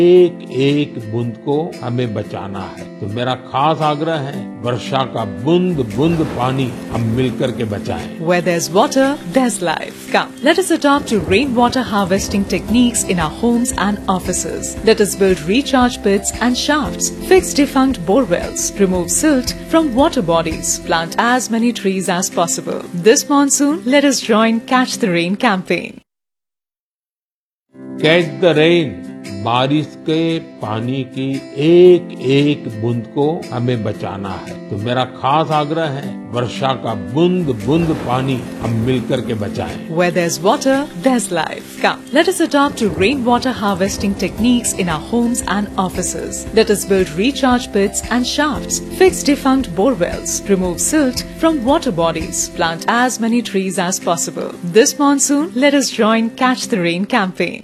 एक एक बूंद को हमें बचाना है तो मेरा खास आग्रह है वर्षा का बूंद बूंद पानी हम मिलकर के बचाएं Where there's water, there's life. Come, let us adopt to rainwater harvesting techniques in our homes and offices. Let us build recharge pits and shafts, fix defunct bore wells, remove silt from water bodies, plant as many trees as possible. This monsoon, let us join Catch the Rain campaign. Catch the rain बारिश के पानी की एक एक बूंद को हमें बचाना है तो मेरा खास आग्रह है वर्षा का बूंद बूंद पानी हम मिलकर के बचाएं Where there's water, there's life. Come, let us adopt to rainwater harvesting techniques in our homes and offices. Let us build recharge pits and shafts, fix defunct bore wells, remove silt from water bodies, plant as many trees as possible. This monsoon, let us join Catch the Rain campaign.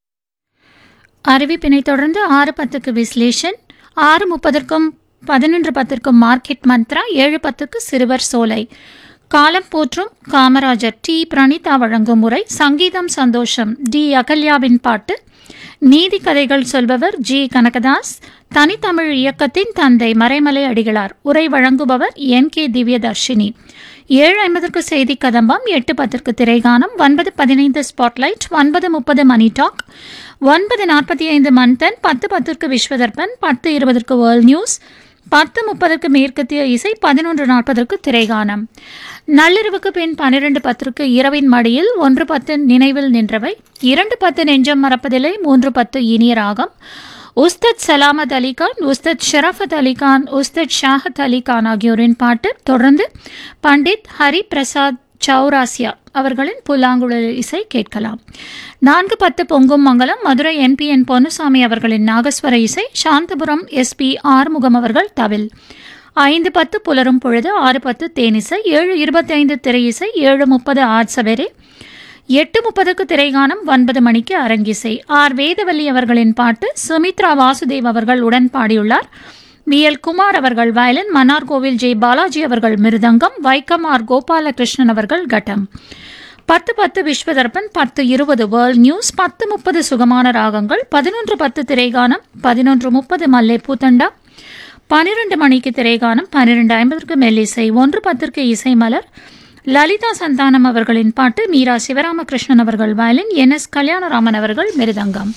அறிவிப்பினை தொடர்ந்து ஆறு பத்துக்கு விஸ்லேஷன் ஆறு முப்பதற்கும் பதினொன்று பத்திற்கும் market Mantra ஏழு பத்துக்கு சிறுவர் சோலை காலம் போற்றும் காமராஜர் டி பிரணீதா வழங்கும் முறை சங்கீதம் சந்தோஷம் டி அகல்யாவின் பாட்டு நீதி கதைகள் சொல்பவர் ஜி கனகதாஸ் தனித்தமிழ் இயக்கத்தின் தந்தை மறைமலை அடிகளார் உரை வழங்குபவர் என் கே திவ்யதர்ஷினி ஏழு ஐம்பதற்கு செய்தி கதம்பம் எட்டு பத்திற்கு திரைகானம் ஒன்பது பதினைந்து ஸ்பாட்லைட் ஒன்பது முப்பது மணி டாக் ஒன்பது நாற்பத்தி ஐந்து மன்தன் பத்து பத்திற்கு விஸ்வதர்பன் பத்து இருபதற்கு வேர்ல்ட் நியூஸ் பத்து முப்பதற்கு மேற்கத்திய இசை பதினொன்று நாற்பதற்கு திரைகானம் நள்ளிரவுக்கு பின் பன்னிரண்டு பத்திற்கு இரவின் மடியில் ஒன்று பத்து நினைவில் நின்றவை இரண்டு பத்து நெஞ்சம் மறப்பதில்லை மூன்று பத்து இனிய ராகம் உஸ்தத் சலாமத் அலிகான் உஸ்தத் ஷரஃபத் அலிகான் உஸ்தத் ஷாஹத் அலிகான் ஆகியோரின் பாட்டு தொடர்ந்து பண்டித் ஹரி பிரசாத் சௌராசியா அவர்களின் புல்லாங்குழல் இசை கேட்கலாம் நான்கு பத்து பொங்கும் மங்கலம் மதுரை என்பிஎன் பொன்னுசாமி அவர்களின் நாகஸ்வர இசை சாந்தபுரம் எஸ்பி ஆறுமுகம் அவர்கள் தவில் ஐந்து பத்து புலரும் பொழுது ஆறு பத்து தேனிசை ஏழு இருபத்தைந்து திரை இசை ஏழு முப்பது ஆட்சவேரே எட்டு முப்பதுக்கு திரைகானம் ஒன்பது மணிக்கு அரங்கிசை ஆர் வேதவல்லி அவர்களின் பாட்டு சுமித்ரா வாசுதேவ் அவர்கள் உடன் பாடியுள்ளார் வி எல் குமார் அவர்கள் வயலின் மன்னார்கோவில் ஜே பாலாஜி அவர்கள் மிருதங்கம் வைக்கம் ஆர் கோபாலகிருஷ்ணன் அவர்கள் கட்டம் பத்து பத்து விஸ்வதர்பன் பத்து இருபது வேர்ல்ட் நியூஸ் பத்து முப்பது சுகமான ராகங்கள் பதினொன்று பத்து திரைகானம் பதினொன்று முப்பது மல்லை பூத்தண்டா பன்னிரண்டு மணிக்கு திரைகானம் பன்னிரண்டு ஐம்பதற்கு மெல்லிசை ஒன்று பத்திற்கு இசை மலர் லலிதா சந்தானம் அவர்களின் பாட்டு மீரா சிவராமகிருஷ்ணன் அவர்கள் வயலின் என் எஸ் கல்யாணராமன் அவர்கள் மிருதங்கம்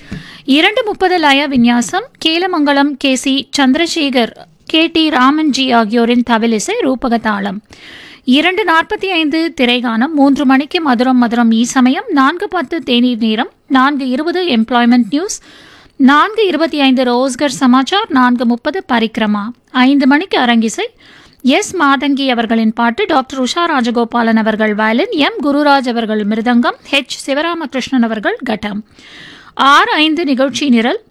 இரண்டு முப்பது லய விநியாசம் Kelamangalam K C Chandrasekar K T Ramanji ஆகியோரின் தவிலிசை ரூபக தாளம் இரண்டு நாற்பத்தி ஐந்து திரைகானம் மூன்று மணிக்கு மதுரம் மதுரம் ஈ சமயம் நான்கு பத்து தேநீர் நேரம் நான்கு இருபது எம்ப்ளாய்மெண்ட் நியூஸ் நான்கு இருபத்தி ஐந்து ரோஸ்கர் சமாச்சார் நான்கு முப்பது பரிக்ரமா ஐந்து மணிக்கு அரங்கிசை எஸ் மாதங்கி அவர்களின் பாட்டு டாக்டர் உஷா ராஜகோபாலன் அவர்கள் வயலின் எம் குருராஜ் அவர்கள் மிருதங்கம் ஹெச் சிவராமகிருஷ்ணன் அவர்கள் கட்டம் ஆறு ஐந்து நிகழ்ச்சி நிரல்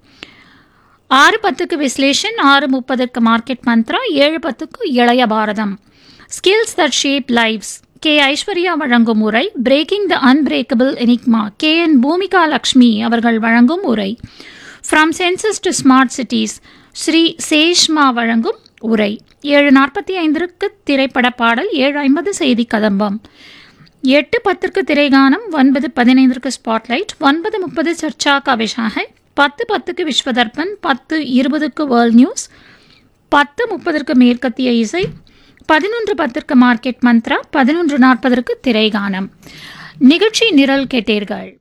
ஆறு பத்துக்கு விஸ்லேஷன் ஆறு முப்பதுக்கு மார்க்கெட் மந்த்ரா ஏழு பத்துக்கு இளைய பாரதம் skills that shape lives K Aishwarya வழங்கும் உரை breaking the unbreakable enigma K N Bhoomika Lakshmi அவர்கள் வழங்கும் உரை from census to smart cities Shri Seshma வழங்கும் உரை ஏழு நாற்பத்தி ஐந்திற்கு திரைப்பட பாடல் ஏழு ஐம்பது செய்தி கதம்பம் எட்டு பத்திற்கு திரைகானம் ஒன்பது பதினைந்திற்கு ஸ்பாட்லைட் ஒன்பது முப்பது சர்ச்சா கவிஷாக பத்து பத்துக்கு விஸ்வதர்பன் பத்து இருபதுக்கு வேர்ல்ட் நியூஸ் பத்து முப்பதற்கு மேற்கத்திய இசை பதினொன்று பத்திற்கு மார்க்கெட் மந்த்ரா பதினொன்று நாற்பதற்கு திரைகானம் நிகழ்ச்சி நிரல் கேட்டீர்கள்